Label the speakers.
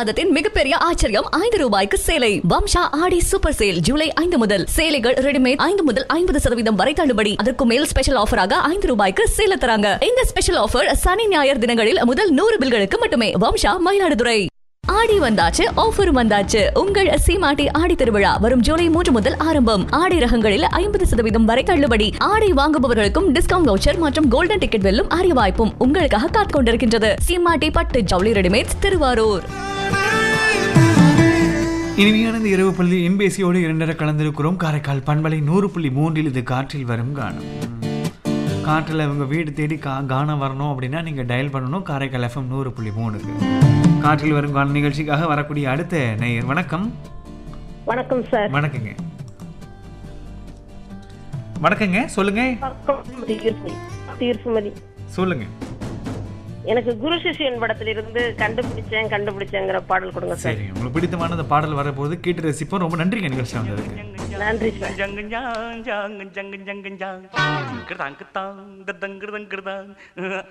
Speaker 1: அதத்தின் மிகப்பெரிய ஆச்சரியம் ஐந்து ரூபாய்க்கு சேலை வம்சா ஆடி சூப்பர் சேல் ஜூலை ஐந்து முதல் சேலைகள் ரெடிமேட் ஐந்து முதல் ஐம்பது சதவீதம் வரை தள்ளுபடி அதற்கு மேல் ஸ்பெஷல் ஆஃபராக ஐந்து ரூபாய்க்கு சேல தராங்க இந்த ஸ்பெஷல் ஆஃபர் சனி ஞாயிறு தினங்களில் முதல் நூறு பில்களுக்கு மட்டுமே வம்சா மயிலாடுதுறை ஆடி வந்தாச்சு ஆஃபர் வந்தாச்சு உங்கள் சீமாட்டி ஆடி திருவிழா வரும் ஜூலை மூன்று முதல் ஆரம்பம் ஆடி ரகங்களில் ஐம்பது சதவீதம் வரை தள்ளுபடி ஆடை வாங்குபவர்களுக்கும் டிஸ்கவுண்ட் வவுச்சர் மற்றும் கோல்டன் டிக்கெட் வெல்லும் அரிய வாய்ப்பும் உங்களுக்காக காத்துக் கொண்டிருக்கின்றது சீமாட்டி பட்டு ஜவுளி ரெடிமேட்ஸ் திருவாரூர்
Speaker 2: இனிமையான இந்த இரவு பள்ளி எம்பேசியோடு இரண்டரை கலந்திருக்கிறோம் காரைக்கால் பண்பலை நூறு புள்ளி மூன்றில் இது காற்றில் வரும் கானம் காற்றில் உங்கள் வீடு தேடி கா கானம் வரணும் அப்படின்னா நீங்கள் டயல் பண்ணணும் காரைக்கால் எஃப்எம் நூறு புள்ளி மூணுக்கு காற்றில் வரும் கான நிகழ்ச்சிக்காக வரக்கூடிய அடுத்த நேயர் வணக்கம்
Speaker 3: வணக்கம் சார்
Speaker 2: வணக்கங்க வணக்கங்க சொல்லுங்க
Speaker 3: வணக்கம் தீர்ப்புமதி தீர்ப்புமதி
Speaker 2: சொல்லுங்க
Speaker 3: எனக்கு குரு சிஷியன் படத்துல இருந்து கண்டுபிடிச்சேன் கண்டுபிடிச்சேங்கிற பாடல் கொடுங்க சார்
Speaker 2: சரி உங்களுக்கு பிடித்தமான அந்த பாடல் வரப்போது கேட்டு ரசிப்போம் ரொம்ப நன்றிங்க நிகழ்ச்சி வந்ததுக்கு
Speaker 3: நன்றி சார்
Speaker 4: ஜங்கு ஜாங் ஜாங் ஜங்கு ஜங்கு ஜாங் கிருதாங் கிருதாங் ததங் கிருதங் கிருதாங்